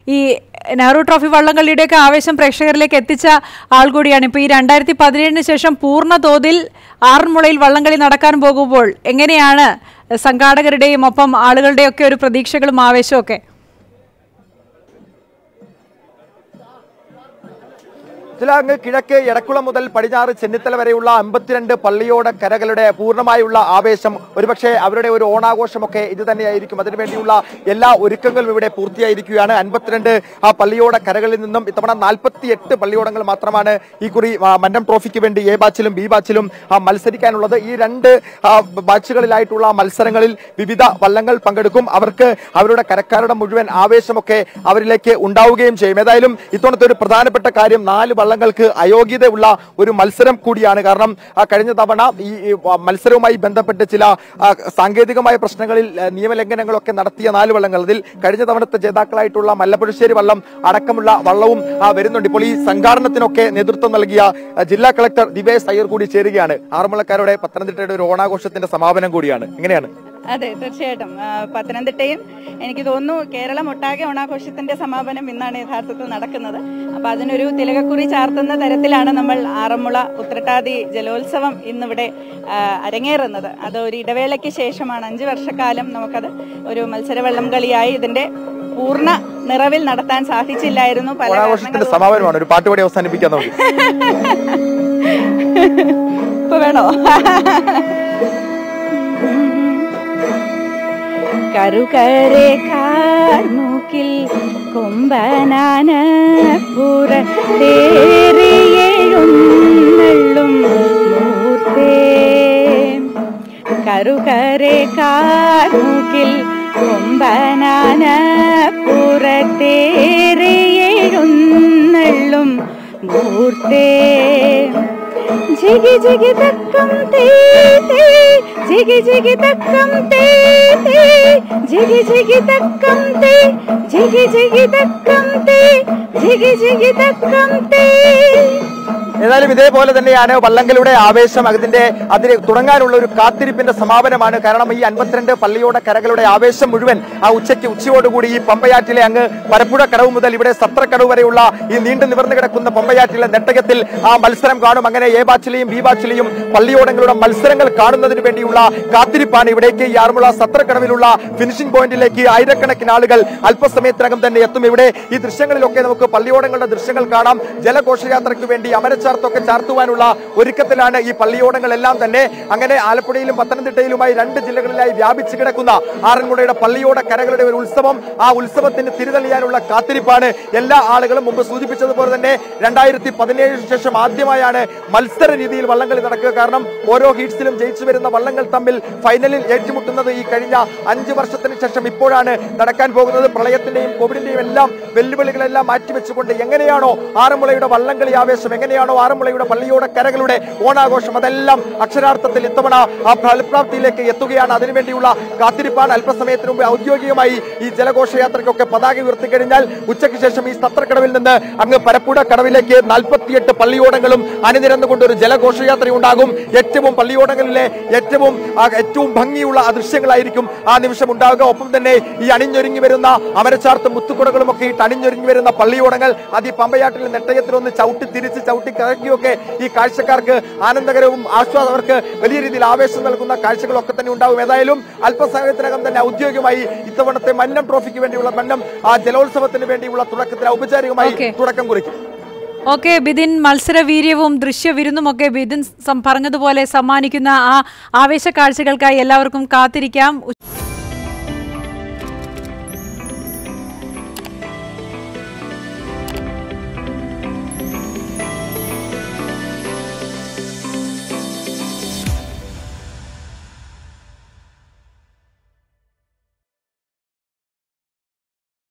ഈ നെഹ്റു ട്രോഫി വള്ളംകളിയുടെയൊക്കെ ആവേശം പ്രേക്ഷകരിലേക്ക് എത്തിച്ച ആൾ കൂടിയാണ് ഇപ്പോൾ ഈ രണ്ടായിരത്തി പതിനേഴിന് ശേഷം പൂർണ്ണ തോതിൽ ആറന്മുളയിൽ വള്ളംകളി നടക്കാൻ പോകുമ്പോൾ എങ്ങനെയാണ് സംഘാടകരുടെയും ഒപ്പം ആളുകളുടെയും ഒക്കെ ഒരു പ്രതീക്ഷകളും ആവേശവും ഒക്കെ ചില അങ്ങ് കിഴക്ക് എടക്കുളം മുതൽ പടിഞ്ഞാറ് ചെന്നിത്തല വരെയുള്ള അമ്പത്തിരണ്ട് പള്ളിയോട കരകളുടെ പൂർണ്ണമായുള്ള ആവേശം ഒരുപക്ഷെ അവരുടെ ഒരു ഓണാഘോഷമൊക്കെ ഇത് തന്നെയായിരിക്കും അതിനുവേണ്ടിയുള്ള എല്ലാ ഒരുക്കങ്ങളും ഇവിടെ പൂർത്തിയായിരിക്കുകയാണ് അൻപത്തിരണ്ട് ആ പള്ളിയോട കരകളിൽ നിന്നും ഇത്തവണ നാൽപ്പത്തി എട്ട് പള്ളിയോടങ്ങൾ മാത്രമാണ് ഈ കുറി ആ, മന്നം ട്രോഫിക്ക് വേണ്ടി എ ബാച്ചിലും ബി ബാച്ചിലും ആ, മത്സരിക്കാനുള്ളത് ഈ രണ്ട് ആ, ബാച്ചുകളിലായിട്ടുള്ള മത്സരങ്ങളിൽ വിവിധ വള്ളങ്ങൾ പങ്കെടുക്കും അവർക്ക് അവരുടെ കരക്കാരുടെ മുഴുവൻ ആവേശമൊക്കെ അവരിലേക്ക് ഉണ്ടാവുകയും ചെയ്യും ഏതായാലും ഇത്തവണത്തെ ഒരു പ്രധാനപ്പെട്ട കാര്യം നാല് വള്ളങ്ങൾക്ക് അയോഗ്യതയുള്ള ഒരു മത്സരം കൂടിയാണ് കാരണം ആ, കഴിഞ്ഞ തവണ ഈ ഈ, ആ, മത്സരവുമായി ബന്ധപ്പെട്ട് ചില ആ, സാങ്കേതികമായ പ്രശ്നങ്ങളിൽ ആ, നിയമലംഘനങ്ങളൊക്കെ നടത്തിയ നാല് വള്ളങ്ങൾ അതിൽ കഴിഞ്ഞ തവണത്തെ ജേതാക്കളായിട്ടുള്ള മല്ലപ്പുഴശ്ശേരി വള്ളം അടക്കമുള്ള വള്ളവും ആ, വരുന്നുണ്ട് ഇപ്പോൾ ഈ സംഘാടനത്തിനൊക്കെ നേതൃത്വം നൽകിയ ആ, ജില്ലാ കളക്ടർ ദിവേശ് അയ്യർ കൂടി ചേരുകയാണ് ആറന്മുളക്കാരുടെ പത്തനംതിട്ടയുടെ ഒരു ഓണാഘോഷത്തിന്റെ സമാപനം കൂടിയാണ് എങ്ങനെയാണ് അതെ തീർച്ചയായിട്ടും ആ, പത്തനംതിട്ടയും എനിക്ക് തോന്നുന്നു കേരളം ഒട്ടാകെ ഓണാഘോഷത്തിന്റെ സമാപനം ഇന്നാണ് യഥാർത്ഥത്തിൽ നടക്കുന്നത് അപ്പൊ അതിനൊരു തിലകക്കുറി ചാർത്തുന്ന തരത്തിലാണ് നമ്മൾ ആറന്മുള ഉത്രട്ടാതി ജലോത്സവം ഇന്നിവിടെ ആ, അരങ്ങേറുന്നത് അത് ഒരു ഇടവേളയ്ക്ക് ശേഷമാണ് അഞ്ച് വർഷക്കാലം നമുക്കത് ഒരു മത്സരവള്ളം കളിയായി ഇതിന്റെ പൂർണ്ണ നിറവിൽ നടത്താൻ സാധിച്ചില്ലായിരുന്നു പല ഓണാഘോഷത്തിന്റെ കാരണങ്ങൾ സമാപനമാണ് ഒരു പാട്ടുപാടി അവസാനിപ്പിക്കാൻ നമുക്ക് ഇപ്പൊ വേണോ കറുകരെ കാർമൂക്കിൽ കൊമ്പനാന പുറത്തേറിയെഴുന്നള്ളും മൂർത്തേ കറുകരെ കാർമൂക്കിൽ കൊമ്പനാന പുറത്തേറിയെഴുന്നള്ളും മൂർത്തേ ജിഗി ജിഗി തക്കം തേ തേ ജിഗി ജിഗി തക്കം തേ തേ ജിഗി ജിഗി തക്കം തേ ജിഗി ജിഗി തക്കം തേ ജിഗി ജിഗി തക്കം തേ ഏതായാലും ഇതേപോലെ തന്നെയാണ് വള്ളങ്ങളുടെ ആവേശം അതിന്റെ അതിന് തുടങ്ങാനുള്ള ഒരു കാത്തിരിപ്പിന്റെ സമാപനമാണ് കാരണം ഈ അൻപത്തിരണ്ട് പള്ളിയോടെ കരകളുടെ ആവേശം മുഴുവൻ ആ ഉച്ചയ്ക്ക് ഉച്ചയോടുകൂടി ഈ പമ്പയാറ്റിലെ അങ്ങ് പരപ്പുഴ കടവ് മുതൽ ഇവിടെ സത്രക്കടവ് വരെയുള്ള ഈ നീണ്ടു നിവർന്നു കിടക്കുന്ന പമ്പയാറ്റിലെ നെട്ടകത്തിൽ ആ മത്സരം കാണും അങ്ങനെ എ ബാച്ചിലെയും ബി ബാച്ചിലെയും പള്ളിയോടങ്ങളുടെ മത്സരങ്ങൾ കാണുന്നതിന് വേണ്ടിയുള്ള കാത്തിരിപ്പാണ് ഇവിടേക്ക് ഈ ആറന്മുള സത്രക്കടവിലുള്ള ഫിനിഷിംഗ് പോയിന്റിലേക്ക് ആയിരക്കണക്കിന് ആളുകൾ അല്പസമയത്തിനകം തന്നെ എത്തും ഇവിടെ ഈ ദൃശ്യങ്ങളിലൊക്കെ നമുക്ക് പള്ളിയോടങ്ങളുടെ ദൃശ്യങ്ങൾ കാണാം ജലഘോഷയാത്രയ്ക്ക് വേണ്ടി അമരച്ചാർത്തൊക്കെ ചാർത്തുവാനുള്ള ഒരുക്കത്തിലാണ് ഈ പള്ളിയോടങ്ങളെല്ലാം തന്നെ അങ്ങനെ ആലപ്പുഴയിലും പത്തനംതിട്ടയിലുമായി രണ്ട് ജില്ലകളിലായി വ്യാപിച്ചു കിടക്കുന്ന ആറന്മുളയുടെ പള്ളിയോട കരകളുടെ ഒരു ഉത്സവം ആ ഉത്സവത്തിന് തിരിതെളിയാനുള്ള കാത്തിരിപ്പാണ് എല്ലാ ആളുകളും മുമ്പ് സൂചിപ്പിച്ചതുപോലെ തന്നെ രണ്ടായിരത്തി പതിനേഴിന് ശേഷം ആദ്യമായാണ് മത്സര രീതിയിൽ വള്ളംകളി നടക്കുക കാരണം ഓരോ ഹീറ്റ്സിലും ജയിച്ചു വരുന്ന വള്ളങ്ങൾ തമ്മിൽ ഫൈനലിൽ ഏറ്റുമുട്ടുന്നത് ഈ കഴിഞ്ഞ അഞ്ച് വർഷത്തിന് ശേഷം ഇപ്പോഴാണ് നടക്കാൻ പോകുന്നത് പ്രളയത്തിന്റെയും കോവിഡിന്റെയും എല്ലാം വെല്ലുവിളികളെല്ലാം മാറ്റിവെച്ചുകൊണ്ട് എങ്ങനെയാണോ ആറന്മുളയുടെ വള്ളംകളി ആവേശം എങ്ങനെയാണോ ആറന്മുളയുടെ പള്ളിയോടെ കരകളുടെ ഓണാഘോഷം അതെല്ലാം അക്ഷരാർത്ഥത്തിൽ ഇത്തവണ ആ ഫലപ്രാപ്തിയിലേക്ക് എത്തുകയാണ് അതിനുവേണ്ടിയുള്ള കാത്തിരിപ്പാണ് അല്പസമയത്തിന് മുമ്പ് ഔദ്യോഗികമായി ഈ ജലഘോഷയാത്രയ്ക്കൊക്കെ പതാക ഉയർത്തിക്കഴിഞ്ഞാൽ ഉച്ചയ്ക്ക് ശേഷം ഈ സത്രക്കടവിൽ നിന്ന് അങ്ങ് പരപ്പുഴ കടവിലേക്ക് നാൽപ്പത്തിയെട്ട് പള്ളിയോടങ്ങളും അണിനിരന്നുകൊണ്ട് ഒരു ജലഘോഷയാത്ര ഉണ്ടാകും ഏറ്റവും പള്ളിയോടങ്ങളിലെ ഏറ്റവും ആ, ഏറ്റവും ഭംഗിയുള്ള ആ ദൃശ്യങ്ങളായിരിക്കും ആ നിമിഷം ഉണ്ടാവുക ഒപ്പം തന്നെ ഈ അണിഞ്ഞൊരുങ്ങി വരുന്ന അമരച്ചാർത്ത് മുത്തുക്കുടകളും ഒക്കെ ഇട്ട് അണിഞ്ഞൊരുങ്ങി വരുന്ന പള്ളിയോടങ്ങൾ അത് ഈ പമ്പയാട്ടിൽ നെട്ടയത്തിലൊന്ന് ചവിട്ടി തിരിച്ച് ചവിട്ടി കറക്കിയൊക്കെ ഈ കാഴ്ചക്കാർക്ക് ആനന്ദകരവും ആശ്വാസം അവർക്ക് വലിയ രീതിയിൽ ആവേശം നൽകുന്ന കാഴ്ചകളൊക്കെ തന്നെ ഉണ്ടാവും ഏതായാലും അല്പസമയത്തിനകം തന്നെ ഔദ്യോഗികമായി ഇത്തവണത്തെ മന്നം ട്രോഫിക്ക് വേണ്ടിയുള്ള മന്നം ആ ജലോത്സവത്തിന് വേണ്ടിയുള്ള തുടക്കത്തിൽ ഔപചാരികമായി Okay. തുടക്കം കുറിക്കും ഓക്കെ ബിദിൻ മത്സരവീര്യവും ദൃശ്യവിരുന്നുമൊക്കെ ബിദിൻ സം- പറഞ്ഞതുപോലെ സമ്മാനിക്കുന്ന ആ ആവേശ കാഴ്ചകൾക്കായി എല്ലാവർക്കും കാത്തിരിക്കാം